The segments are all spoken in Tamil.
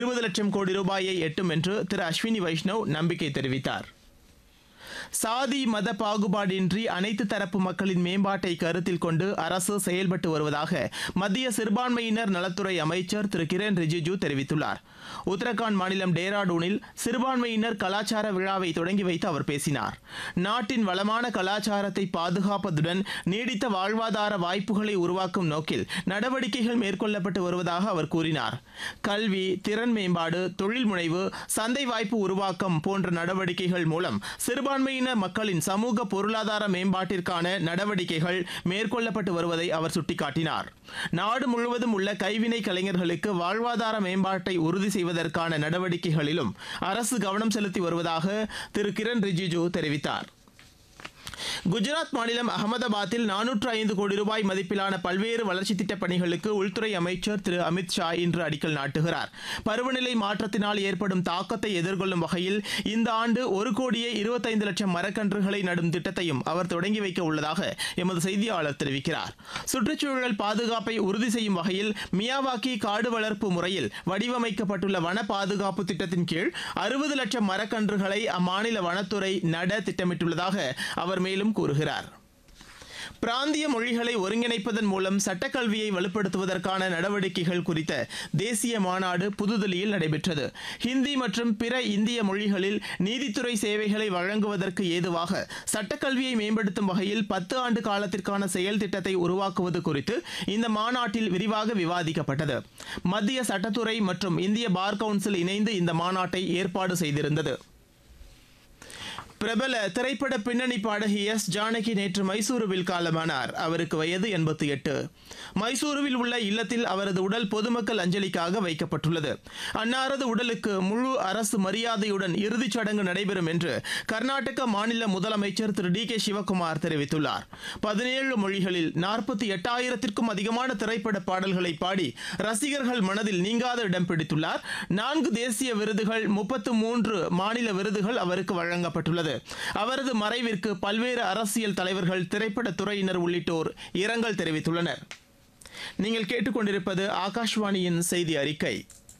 இருபது லட்சம் கோடி ரூபாயை எட்டும் என்று திரு அஸ்வினி வைஷ்ணவ் நம்பிக்கை தெரிவித்தார் சாதி மத பாகுபாடின்றி அனைத்து தரப்பு மக்களின் மேம்பாட்டை கருத்தில் கொண்டு அரசு செயல்பட்டு வருவதாக மத்திய சிறுபான்மையினர் நலத்துறை அமைச்சர் திரு கிரண் ரிஜிஜு தெரிவித்துள்ளார் உத்தரகாண்ட் மாநிலம் டேராடூனில் சிறுபான்மையினர் கலாச்சார விழாவை தொடங்கி வைத்து அவர் பேசினார் நாட்டின் வளமான கலாச்சாரத்தை பாதுகாப்பதுடன் நீடித்த வாழ்வாதார வாய்ப்புகளை உருவாக்கும் நோக்கில் நடவடிக்கைகள் மேற்கொள்ளப்பட்டு வருவதாக அவர் கூறினார் கல்வி திறன் மேம்பாடு தொழில் முனைவு சந்தை வாய்ப்பு உருவாக்கம் போன்ற நடவடிக்கைகள் மூலம் சிறுபான்மையினர் மக்களின் சமூக பொருளாதார மேம்பாட்டிற்கான நடவடிக்கைகள் மேற்கொள்ளப்பட்டு வருவதை அவர் சுட்டிக்காட்டினார் நாடு முழுவதும் உள்ள கைவினை கலைஞர்களுக்கு வாழ்வாதார மேம்பாட்டை உறுதி செய்வதற்கான நடவடிக்கைகளிலும் அரசு கவனம் செலுத்தி வருவதாக திரு கிரண் ரிஜிஜு தெரிவித்தார் குஜராத் மாநிலம் அகமதாபாத்தில் நானூற்று ஐந்து கோடி ரூபாய் மதிப்பிலான பல்வேறு வளர்ச்சித் திட்டப் பணிகளுக்கு உள்துறை அமைச்சர் திரு அமித் ஷா இன்று அடிக்கல் நாட்டுகிறார் பருவநிலை மாற்றத்தினால் ஏற்படும் தாக்கத்தை எதிர்கொள்ளும் வகையில் இந்த ஆண்டு ஒரு கோடியே இருபத்தைந்து லட்சம் மரக்கன்றுகளை நடும் திட்டத்தையும் அவர் தொடங்கி வைக்க உள்ளதாக எமது செய்தியாளர் தெரிவிக்கிறார் சுற்றுச்சூழல் பாதுகாப்பை உறுதி செய்யும் வகையில் மியாவாக்கி காடு வளர்ப்பு முறையில் வடிவமைக்கப்பட்டுள்ள வன பாதுகாப்பு திட்டத்தின் கீழ் அறுபது லட்சம் மரக்கன்றுகளை அம்மாநில வனத்துறை நட திட்டமிட்டுள்ளதாக அவர் மேலும் கூறுகிறார் பிராந்திய மொழிகளை ஒருங்கிணைப்பதன் மூலம் சட்டக்கல்வியை வலுப்படுத்துவதற்கான நடவடிக்கைகள் குறித்த தேசிய மாநாடு புதுதில்லியில் நடைபெற்றது ஹிந்தி மற்றும் பிற இந்திய மொழிகளில் நீதித்துறை சேவைகளை வழங்குவதற்கு ஏதுவாக சட்டக்கல்வியை மேம்படுத்தும் வகையில் பத்து ஆண்டு காலத்திற்கான செயல் திட்டத்தை உருவாக்குவது குறித்து இந்த மாநாட்டில் விரிவாக விவாதிக்கப்பட்டது மத்திய சட்டத்துறை மற்றும் இந்திய பார் கவுன்சில் இணைந்து இந்த மாநாட்டை ஏற்பாடு செய்திருந்தது பிரபல திரைப்பட பின்னணி பாடகி எஸ் ஜானகி நேற்று மைசூருவில் காலமானார் அவருக்கு வயது எண்பத்தி எட்டு மைசூருவில் உள்ள இல்லத்தில் அவரது உடல் பொதுமக்கள் அஞ்சலிக்காக வைக்கப்பட்டுள்ளது அன்னாரது உடலுக்கு முழு அரசு மரியாதையுடன் இறுதிச் சடங்கு நடைபெறும் என்று கர்நாடக மாநில முதலமைச்சர் திரு டி கே சிவக்குமார் தெரிவித்துள்ளார் பதினேழு மொழிகளில் நாற்பத்தி எட்டாயிரத்திற்கும் அதிகமான திரைப்பட பாடல்களை பாடி ரசிகர்கள் மனதில் நீங்காத இடம் பிடித்துள்ளார் நான்கு தேசிய விருதுகள் முப்பத்து மூன்று மாநில விருதுகள் அவருக்கு வழங்கப்பட்டுள்ளது அவரது மறைவிற்கு பல்வேறு அரசியல் தலைவர்கள் திரைப்பட துறையினர் உள்ளிட்டோர் இரங்கல் தெரிவித்துள்ளனர் நீங்கள் கேட்டுக்கொண்டிருப்பது ஆகாஷ்வாணியின் செய்தி அறிக்கை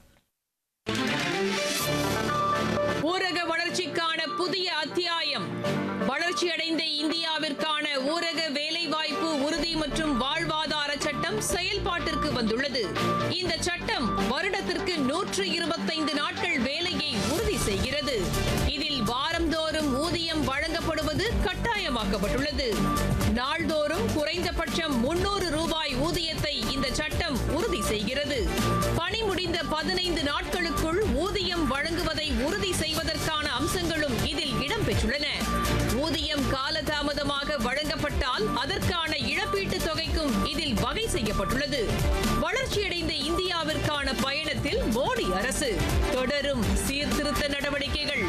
ஊரக வளர்ச்சிக்கான புதிய அத்தியாயம் வளர்ச்சியடைந்த இந்தியாவிற்கான ஊரக வேலைவாய்ப்பு உறுதி மற்றும் வாழ்வாதார சட்டம் செயல்பாட்டிற்கு வந்துள்ளது இந்த சட்டம் வருடத்திற்கு நூற்று இருபத்தைந்து நாட்கள் வேலையை உறுதி செய்கிறது இதில் வாரந்தோறும் ஊதியம் வழங்கப்படுவது கட்டாயமாக்கப்பட்டுள்ளது நாள்தோறும் குறைந்தபட்சம் முன்னூறு ரூபாய் ஊதியத்தை இந்த சட்டம் உறுதி செய்கிறது பணி முடிந்த பதினைந்து நாட்களுக்குள் ஊதியம் வழங்குவதை உறுதி செய்வதற்கான அம்சங்களும் இதில் இடம்பெற்றுள்ளன ஊதியம் காலதாமதமாக வழங்கப்பட்டால் அதற்கான இழப்பீட்டுத் தொகைக்கும் இதில் வகை செய்யப்பட்டுள்ளது வளர்ச்சியடைந்த இந்தியாவிற்கான பயணத்தில் மோடி அரசு தொடரும் சீர்திருத்த நடவடிக்கைகள்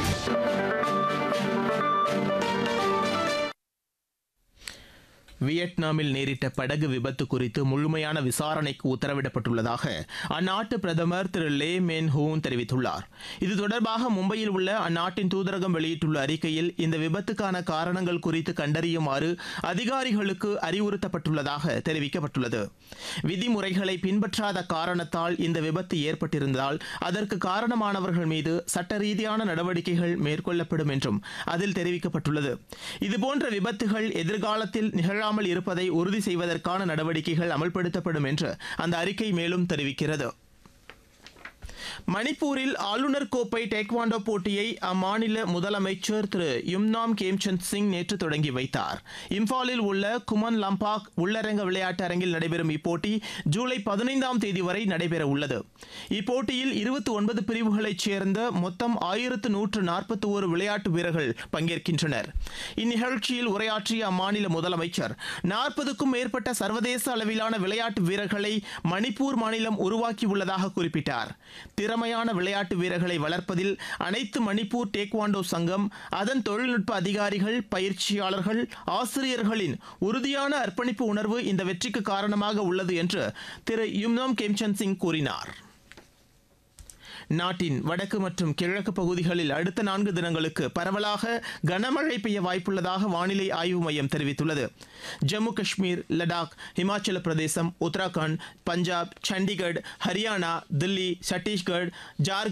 வியட்நாமில் நேரிட்ட படகு விபத்து குறித்து முழுமையான விசாரணைக்கு உத்தரவிடப்பட்டுள்ளதாக அந்நாட்டு பிரதமர் திரு லே மென் ஹூன் தெரிவித்துள்ளார் இது தொடர்பாக மும்பையில் உள்ள அந்நாட்டின் தூதரகம் வெளியிட்டுள்ள அறிக்கையில் இந்த விபத்துக்கான காரணங்கள் குறித்து கண்டறியுமாறு அதிகாரிகளுக்கு அறிவுறுத்தப்பட்டுள்ளதாக தெரிவிக்கப்பட்டுள்ளது விதிமுறைகளை பின்பற்றாத காரணத்தால் இந்த விபத்து ஏற்பட்டிருந்தால் அதற்கு காரணமானவர்கள் மீது சட்ட ரீதியான நடவடிக்கைகள் மேற்கொள்ளப்படும் என்றும் அதில் தெரிவிக்கப்பட்டுள்ளது இதுபோன்ற விபத்துகள் எதிர்காலத்தில் நிகழாமல் இருப்பதை உறுதி செய்வதற்கான நடவடிக்கைகள் அமல்படுத்தப்படும் என்று அந்த அறிக்கை மேலும் தெரிவிக்கிறது மணிப்பூரில் ஆளுநர் கோப்பை டேக்வாண்டோ போட்டியை அம்மாநில முதலமைச்சர் திரு யும்னாம் கேம்சந்த் சிங் நேற்று தொடங்கி வைத்தார் இம்பாலில் உள்ள குமன் லம்பாக் உள்ளரங்க விளையாட்டு அரங்கில் நடைபெறும் இப்போட்டி ஜூலை பதினைந்தாம் தேதி வரை நடைபெற உள்ளது இப்போட்டியில் இருபத்தி ஒன்பது பிரிவுகளைச் சேர்ந்த மொத்தம் ஆயிரத்து நூற்று நாற்பத்தி ஒரு விளையாட்டு வீரர்கள் பங்கேற்கின்றனர் இந்நிகழ்ச்சியில் உரையாற்றிய அம்மாநில முதலமைச்சர் நாற்பதுக்கும் மேற்பட்ட சர்வதேச அளவிலான விளையாட்டு வீரர்களை மணிப்பூர் மாநிலம் உருவாக்கியுள்ளதாக குறிப்பிட்டார் திறமையான விளையாட்டு வீரர்களை வளர்ப்பதில் அனைத்து மணிப்பூர் டேக்வாண்டோ சங்கம் அதன் தொழில்நுட்ப அதிகாரிகள் பயிற்சியாளர்கள் ஆசிரியர்களின் உறுதியான அர்ப்பணிப்பு உணர்வு இந்த வெற்றிக்கு காரணமாக உள்ளது என்று திரு யும்னோம் கேம்சந்த் சிங் கூறினார் நாட்டின் வடக்கு மற்றும் கிழக்கு பகுதிகளில் அடுத்த நான்கு தினங்களுக்கு பரவலாக கனமழை பெய்ய வாய்ப்புள்ளதாக வானிலை ஆய்வு மையம் தெரிவித்துள்ளது ஜம்மு காஷ்மீர் லடாக் இமாச்சல பிரதேசம் உத்தராகண்ட் பஞ்சாப் சண்டிகர் ஹரியானா தில்லி சத்தீஸ்கர் ஜார்க்கண்ட்